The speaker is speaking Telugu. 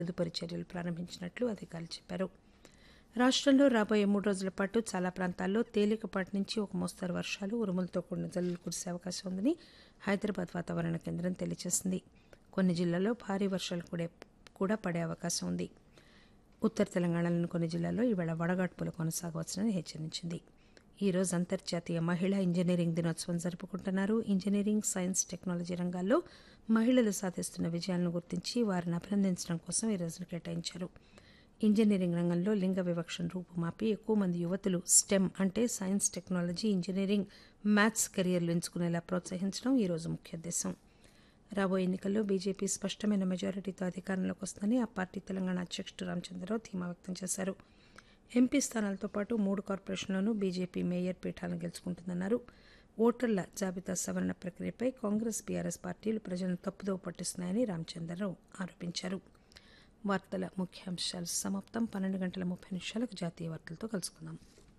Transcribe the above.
తదుపరి చర్యలు ప్రారంభించినట్లు అధికారులు చెప్పారు రాష్టంలో రాబోయే మూడు రోజుల పాటు చాలా ప్రాంతాల్లో తేలికపాటి నుంచి ఒక మోస్తరు వర్షాలు ఉరుములతో కూడిన జల్లులు కురిసే అవకాశం ఉందని హైదరాబాద్ వాతావరణ కేంద్రం తెలియజేసింది కొన్ని జిల్లాల్లో భారీ వర్షాలు కూడా కూడా పడే అవకాశం ఉంది ఉత్తర తెలంగాణలోని కొన్ని జిల్లాల్లో ఈవేళ వడగాడ్పులు కొనసాగవచ్చునని హెచ్చరించింది ఈ రోజు అంతర్జాతీయ మహిళా ఇంజనీరింగ్ దినోత్సవం జరుపుకుంటున్నారు ఇంజనీరింగ్ సైన్స్ టెక్నాలజీ రంగాల్లో మహిళలు సాధిస్తున్న విజయాలను గుర్తించి వారిని అభినందించడం కోసం ఈ రోజును కేటాయించారు ఇంజనీరింగ్ రంగంలో లింగ వివక్షను రూపుమాపి ఎక్కువ మంది యువతులు స్టెమ్ అంటే సైన్స్ టెక్నాలజీ ఇంజనీరింగ్ మ్యాథ్స్ కెరియర్లు ఎంచుకునేలా ప్రోత్సహించడం ఈ రోజు ముఖ్య ఉద్దేశం రాబోయే ఎన్నికల్లో బీజేపీ స్పష్టమైన మెజారిటీతో అధికారంలోకి వస్తుందని ఆ పార్టీ తెలంగాణ అధ్యక్షుడు రామచంద్రరావు ధీమా వ్యక్తం చేశారు ఎంపీ స్థానాలతో పాటు మూడు కార్పొరేషన్లను బీజేపీ మేయర్ పీఠాలను గెలుచుకుంటుందన్నారు ఓటర్ల జాబితా సవరణ ప్రక్రియపై కాంగ్రెస్ బీఆర్ఎస్ పార్టీలు ప్రజలను తప్పుదోవ పట్టిస్తున్నాయని రామచంద్రరావు ఆరోపించారు వార్తల ముఖ్యాంశాలు సమాప్తం పన్నెండు గంటల ముప్పై నిమిషాలకు జాతీయ వార్తలతో కలుసుకుందాం